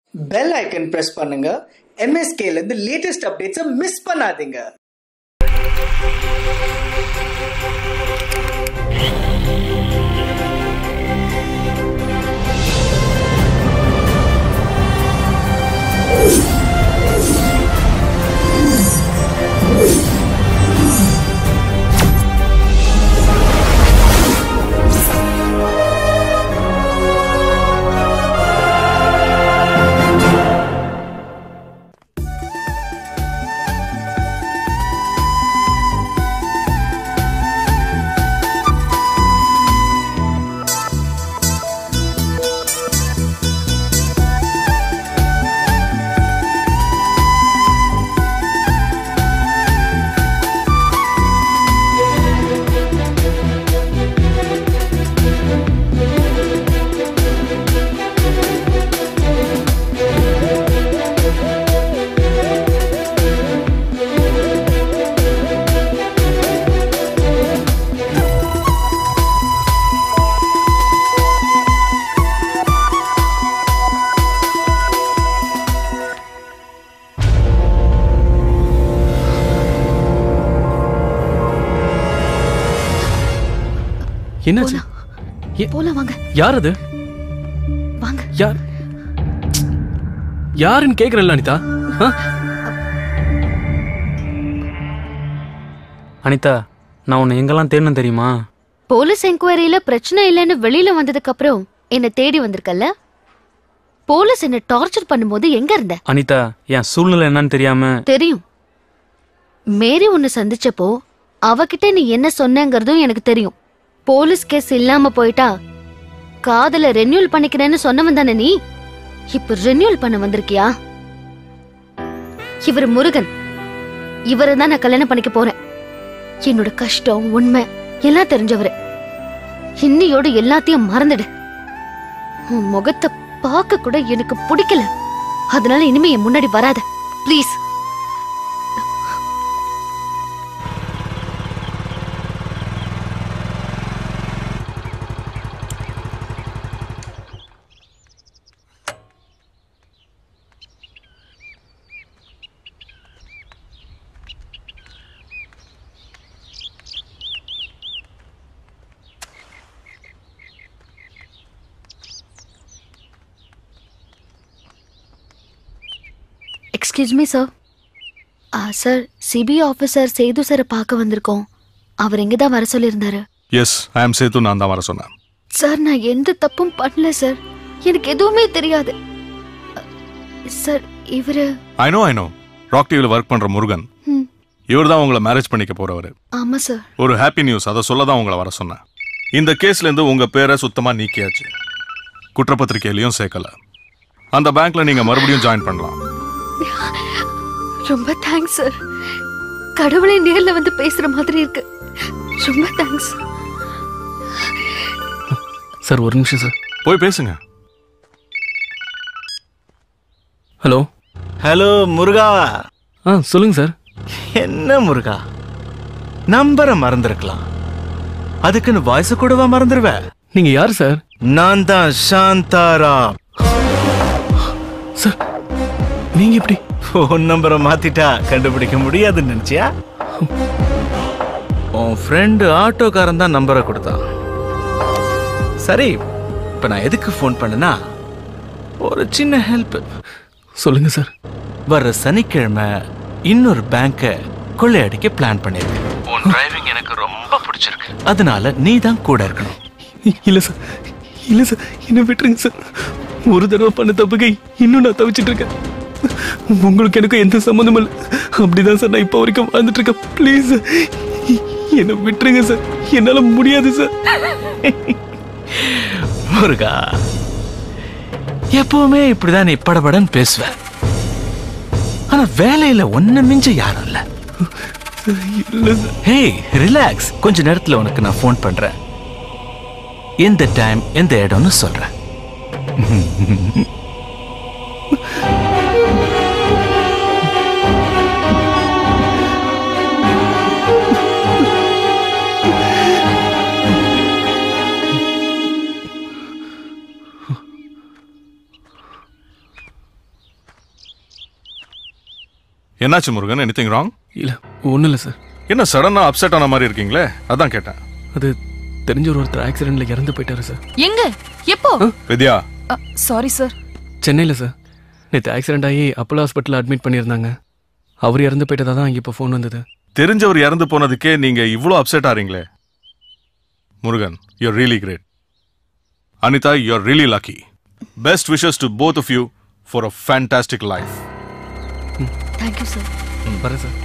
Bell icon press பண்ணுங்க MSK ல இருந்து லேட்டஸ்ட் அப்டேட்ஸை மிஸ் பண்ணாதீங்க என்னாச்சு ஏ- போலாம் வாங்க யார் அது வாங்க யார் யாருன்னு கேக்குறல்ல அனிதா ஆ? அனிதா நான் உன்னை எங்கெல்லாம் தேடணும் தெரியுமா போலீஸ் என்கொயரியில பிரச்சனை இல்லைன்னு வெளியில வந்ததுக்கு அப்புறம் என்ன தேடி வந்திருக்கல்ல போலீஸ் என்ன டார்ச்சர் பண்ணும்போது எங்க இருந்த அனிதா என் சூழ்நிலை என்னன்னு தெரியாம தெரியும் மேரி உன்னை சந்திச்சப்போ அவகிட்ட நீ என்ன சொன்னங்கிறதும் எனக்கு தெரியும் போலீஸ் கேஸ் இல்லாம போயிட்டா காதல ரெனியூல் பண்ணிக்கிறேன்னு சொன்னவன் தானே நீ இப்ப ரெனியூல் பண்ண வந்திருக்கியா இவர் முருகன் இவரை தான் நான் கல்யாணம் பண்ணிக்க போறேன் என்னோட கஷ்டம் உண்மை எல்லாம் தெரிஞ்சவரு இன்னையோட எல்லாத்தையும் மறந்துடு உன் முகத்தை பார்க்க கூட எனக்கு பிடிக்கல அதனால இனிமே என் முன்னாடி வராத please excuse me sir sir CBI officer Sethu சாரை பார்க்க வந்திருக்கோம் அவர் இங்கே தான் வர சொல்லியிருந்தாரு எஸ் ஐ ஆம் சேத்து நான் தான் வர சொன்னேன் சார் நான் எந்த தப்பும் பண்ணல சார் எனக்கு எதுவுமே தெரியாது சார் இவரு I know I know rock டிவியில் ஒர்க் பண்ற முருகன் ம், இவர் தான் உங்களை மேரேஜ் பண்ணிக்க போறவர் ஆமா சார் ஒரு ஹாப்பி நியூஸ் அதை சொல்ல தான் உங்களை வர சொன்னேன் இந்த கேஸ்ல இருந்து உங்க பேரை சுத்தமா நீக்கியாச்சு குற்றப்பத்திரிக்கையிலையும் சேர்க்கல அந்த பேங்க்ல நீங்க மறுபடியும் ஜாயின் பண்ணலாம் ரொம்ப தேங்க்ஸ் சார் கடவுளே நேர்ல வந்து பேசுற மாதிரி இருக்கு ரொம்ப தேங்க்ஸ் சார் ஒரு நிமிஷம் சார் போய் பேசுங்க ஹலோ ஹலோ முருகா ஆ சொல்லுங்க சார் என்ன முருகா நம்பரை மறந்துருக்கலாம் அதுக்குன்னு வாய்ஸ் கூடவா மறந்துடுவ நீங்க யார் சார் நான் தான் சாந்தாராம் சார் நீங்க எப்படி ஃபோன் நம்பரை மாத்திட்டா கண்டுபிடிக்க முடியாதுன்னு நினைச்சியா உன் ஃப்ரெண்டு ஆட்டோக்காரன் தான் நம்பரை கொடுத்தான் சரி இப்ப நான் எதுக்கு ஃபோன் பண்ணனா ஒரு சின்ன ஹெல்ப் சொல்லுங்க சார் வர்ற சனிக்கிழமை இன்னொரு பேங்கை கொள்ளையடிக்க பிளான் பண்ணிருக்கேன் உன் டிரைவிங் எனக்கு ரொம்ப பிடிச்சிருக்கு அதனால நீ தான் கூட இருக்கணும் இல்ல சார் இல்ல சார் என்ன விட்டுருங்க சார் ஒரு தடவை பண்ண தப்புக்கை இன்னும் நான் தவிச்சிட்டு இருக்கேன் உங்களுக்கு எனக்கு எந்த சம்மந்தமும் இல்லை அப்படிதான் சார் நான் இப்போ வரைக்கும் வாழ்ந்துட்டு இருக்கேன் ப்ளீஸ் என்ன விட்டுருங்க சார் என்னால முடியாது சார் முருகா எப்பவுமே இப்படிதான் நீ படபடன்னு பேசுவ ஆனா வேலையில ஒண்ணு மிஞ்ச யாரும் இல்ல இல்ல சார் ஹேய் ரிலாக்ஸ் கொஞ்ச நேரத்துல உனக்கு நான் ஃபோன் பண்றேன் எந்த டைம் எந்த இடம்னு சொல்றேன் என்னாச்சு முருகன் எனிதிங் ராங் இல்லை ஒன்றும் இல்லை சார் என்ன சடனா அப்செட் ஆன மாதிரி இருக்கீங்களே அதான் கேட்டேன் அது தெரிஞ்ச ஒரு ஒருத்தர் ஆக்சிடென்ட்ல இறந்து போயிட்டாரு சார் எங்க எப்போ வித்யா சாரி சார் சென்னையில் சார் நேற்று ஆக்சிடென்ட் ஆகி அப்போலோ ஹாஸ்பிட்டலில் அட்மிட் பண்ணியிருந்தாங்க அவர் இறந்து போயிட்டதா தான் இப்போ ஃபோன் வந்தது தெரிஞ்சவர் இறந்து போனதுக்கே நீங்க இவ்வளோ அப்செட் ஆறீங்களே Murugan you're really great Anitha you're really lucky best wishes to both of you for a fantastic life thank you sir வரேன் சார்